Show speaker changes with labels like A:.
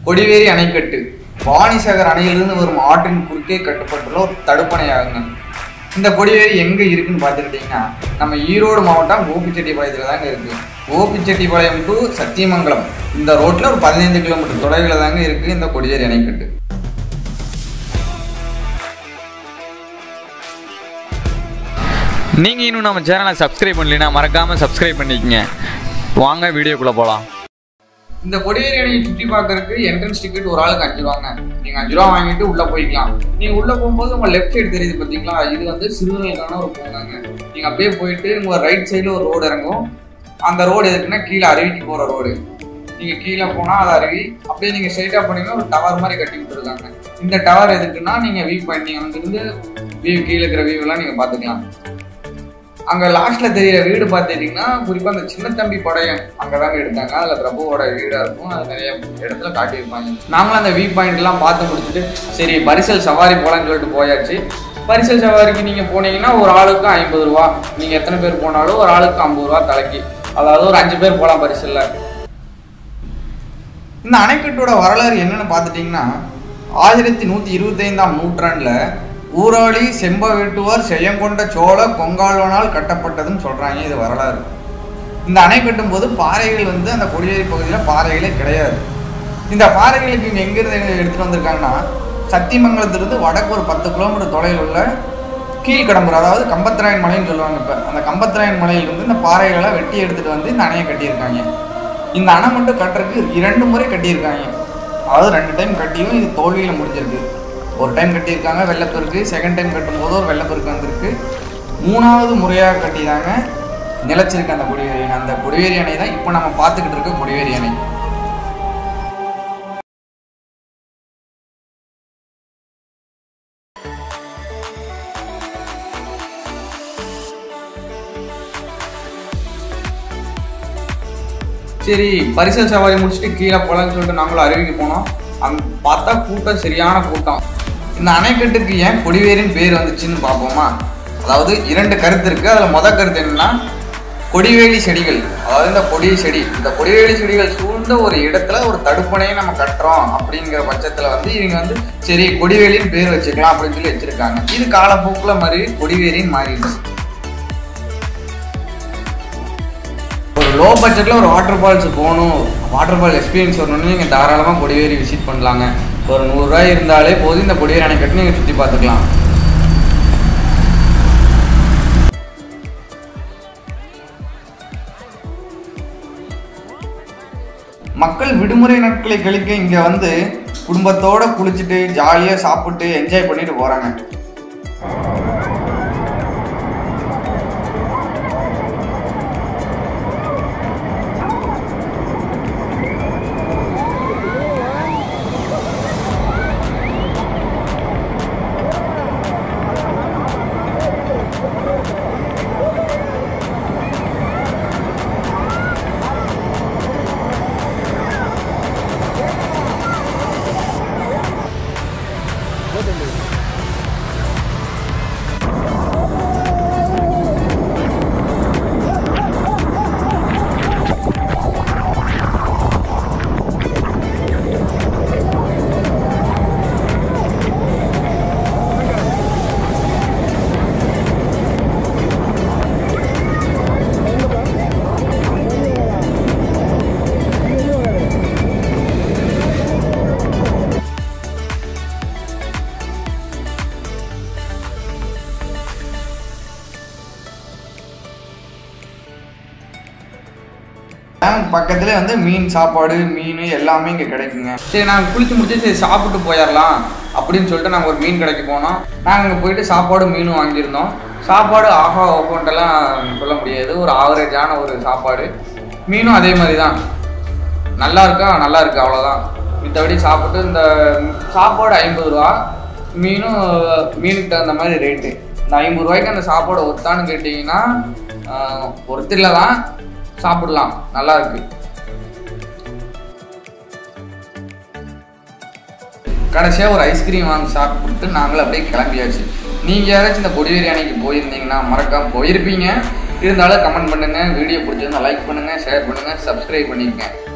A: கொடிவேரி அணைக்கட்டு வாணிசாகர் அணையிலிருந்து வரும் ஆற்றின் குறுக்கே கட்டப்பட்டுள்ள ஒரு தடுப்பணையாகுங்க இந்த கொடிவேரி எங்க இருக்குன்னு பார்த்துக்கிட்டிங்கன்னா நம்ம ஈரோடு மாவட்டம் கோபிச்செட்டிப்பாளையத்தில் தாங்க இருக்கு கோபிச்செட்டிப்பாளையம் டு சத்தியமங்கலம் இந்த ரோட்ல ஒரு பதினைந்து கிலோமீட்டர் தொலைவில் தாங்க இருக்கு இந்த கொடிவேரி அணைக்கட்டு
B: நீங்கள் இன்னும் நம்ம சேனலை சப்ஸ்கிரைப் பண்ணலைன்னா மறக்காமல் சப்ஸ்கிரைப் பண்ணிக்கங்க வாங்க வீடியோக்குள்ளே போகலாம்
A: இந்த கொடிவேரி அணையை சுற்றி பார்க்கறதுக்கு என்ட்ரன்ஸ் டிக்கெட் ஒரு ஆளுக்கு அஞ்சு ரூபாங்க நீங்க அஞ்சு ரூபா வாங்கிட்டு உள்ள போய்க்கலாம் நீங்க உள்ள போகும்போது உங்க லெஃப்ட் சைடு தெரியுது பாத்தீங்களா இது வந்து சிறுவர்களுக்கான ஒரு பூங்காங்க நீங்க அப்படியே போயிட்டு உங்க ரைட் சைடுல ஒரு ரோடு இறங்கும் அந்த ரோடு எதுக்குன்னா கீழே அருவிக்கு போற ரோடு நீங்க கீழே போனா அது அருவி அப்படியே நீங்க ஸ்ட்ரைட்டா போனீங்கன்னா ஒரு டவர் மாதிரி கட்டி விட்டுருக்காங்க இந்த டவர் எதுக்குன்னா நீங்க வியூ பாயிண்ட் நீங்க அங்கிருந்து வியூ கீழே இருக்கிற வியூ எல்லாம் நீங்க பாத்துக்கலாம் அங்க லாஸ்ட்ல தெரியற வீடு பார்த்துட்டீங்கன்னா குறிப்பா அந்த சின்ன தம்பி படையம் அங்கதாங்க எடுத்தாங்க அதுல பிரபுவோட வீடா இருக்கும் அது நிறைய இடத்துல காட்டியிருப்பாங்க நாங்களும் அந்த வியூ பாயிண்ட் எல்லாம் பார்த்து முடிச்சுட்டு சரி பரிசல் சவாரி போலாம்னு சொல்லிட்டு போயாச்சு பரிசல் சவாரிக்கு நீங்க போனீங்கன்னா ஒரு ஆளுக்கு ஐம்பது ரூபா நீங்க எத்தனை பேர் போனாலும் ஒரு ஆளுக்கு ஐம்பது ரூபா தலைக்கு அதாவது ஒரு அஞ்சு பேர் போகலாம் பரிசல்ல இந்த அணைக்கட்டோட வரலாறு என்னன்னு பார்த்துட்டிங்கன்னா ஆயிரத்தி நூற்றி இருபத்தைந்தாம் நூற்றாண்டில் ஊராளி செம்பவேட்டுவார் செய்யங்கொண்ட சோழ கொங்கால்வனால் கட்டப்பட்டதுன்னு சொல்கிறாங்க இது வரலாறு இந்த அணை கட்டும்போது பாறைகள் வந்து அந்த கொடிவேரி பகுதியில் பாறைகளே கிடையாது இந்த பாறைகளுக்கு இவங்க எங்கேருந்து எடுத்துகிட்டு வந்திருக்காங்கன்னா சத்தியமங்கலத்திலிருந்து வடக்கு ஒரு பத்து கிலோமீட்டர் தொலைவில் உள்ள கீழ்கடம்பூர் அதாவது கம்பத்திராயன் மலைன்னு சொல்லுவாங்க இப்போ அந்த கம்பத்திராயன் மலையிலிருந்து இந்த பாறைகளை வெட்டி எடுத்துகிட்டு வந்து இந்த அணையை கட்டியிருக்காங்க இந்த அணை மட்டும் கட்டுறதுக்கு இரண்டு முறை கட்டியிருக்காங்க அதாவது ரெண்டு டைம் கட்டியும் இது தோல்வியில் முடிஞ்சிருக்கு ஒரு டைம் கட்டியிருக்காங்க வெள்ளப்பெருக்கு செகண்ட் டைம் கட்டும்போது ஒரு வெள்ளப்பெருக்கு வந்திருக்கு மூணாவது முறையாக கட்டிதாங்க நிலச்சிருக்கு அந்த கொடிவேரி அணை அந்த கொடிவேரி அணை தான் இப்போ நம்ம பார்த்துக்கிட்டு இருக்க கொடிவேரி அணை சரி பரிசல் சவாரி முடிச்சுட்டு கீழே போகலான்னு சொல்லிட்டு நாங்களும் அருவிக்கு போனோம் அங்க பார்த்தா கூட்டம் சரியான கூட்டம் இந்த அணைக்கட்டுக்கு ஏன் கொடிவேரின்னு பேர் வந்துச்சுன்னு பார்ப்போமா அதாவது இரண்டு கருத்து இருக்கு அதில் முத கருத்து என்னன்னா கொடிவேலி செடிகள் அதாவது இந்த கொடி செடி இந்த கொடிவேலி செடிகள் சூழ்ந்த ஒரு இடத்துல ஒரு தடுப்பணையை நம்ம கட்டுறோம் அப்படிங்கிற பட்சத்தில் வந்து இவங்க வந்து சரி கொடிவேலின்னு பேர் வச்சுக்கலாம் அப்படின்னு சொல்லி வச்சிருக்காங்க இது காலப்போக்கில் மாதிரி கொடிவேரின்னு மாறிடுச்சு ஒரு லோ பட்ஜெட்டில் ஒரு வாட்டர் ஃபால்ஸ் போகணும் வாட்டர் ஃபால் எக்ஸ்பீரியன்ஸ் வரணும்னு நீங்கள் தாராளமாக கொடிவேரி விசிட் பண்ணலாங்க ஒரு நூறுரூவாய் இருந்தாலே போதும் இந்த கொடிவேரி அணைக்கட்டு நீங்கள் சுற்றி பார்த்துக்கலாம் மக்கள் விடுமுறை நாட்களை கழிக்க இங்கே வந்து குடும்பத்தோட குளிச்சுட்டு ஜாலியாக சாப்பிட்டு என்ஜாய் பண்ணிட்டு போகிறாங்க டேம் பக்கத்துல வந்து மீன் சாப்பாடு மீன் எல்லாமே இங்கே கிடைக்குங்க சரி நாங்கள் குளிச்சு முடிச்சு சரி சாப்பிட்டு போயிடலாம் அப்படின்னு சொல்லிட்டு நாங்கள் ஒரு மீன் கடைக்கு போனோம் நாங்கள் அங்கே போயிட்டு சாப்பாடு மீனும் வாங்கியிருந்தோம் சாப்பாடு ஆஹா ஓஹோன்ட்டெல்லாம் சொல்ல முடியாது ஒரு ஆவரேஜான ஒரு சாப்பாடு மீனும் அதே மாதிரி தான் நல்லா இருக்கா நல்லா இருக்கு அவ்வளோதான் மித்தபடி சாப்பிட்டு இந்த சாப்பாடு ஐம்பது ரூபா மீனும் மீனுக்கு தகுந்த மாதிரி ரேட்டு இந்த ஐம்பது ரூபாய்க்கு அந்த சாப்பாடு ஒத்தான்னு கேட்டிங்கன்னா ஒருத்தரில் தான் சாப்பிடலாம் நல்லா இருக்கு கடைசியாக ஒரு ஐஸ்கிரீம் வாங்கி சாப்பிட்டு நாங்களும் அப்படியே கிளம்பியாச்சு நீங்கள் யாராச்சும் இந்த கொடிவேரி அணைக்கு போயிருந்தீங்கன்னா மறக்காம போயிருப்பீங்க இருந்தாலும் கமெண்ட் பண்ணுங்கள் வீடியோ பிடிச்சிருந்தா லைக் பண்ணுங்கள் ஷேர் பண்ணுங்கள் சப்ஸ்கிரைப் பண்ணிக்கங்க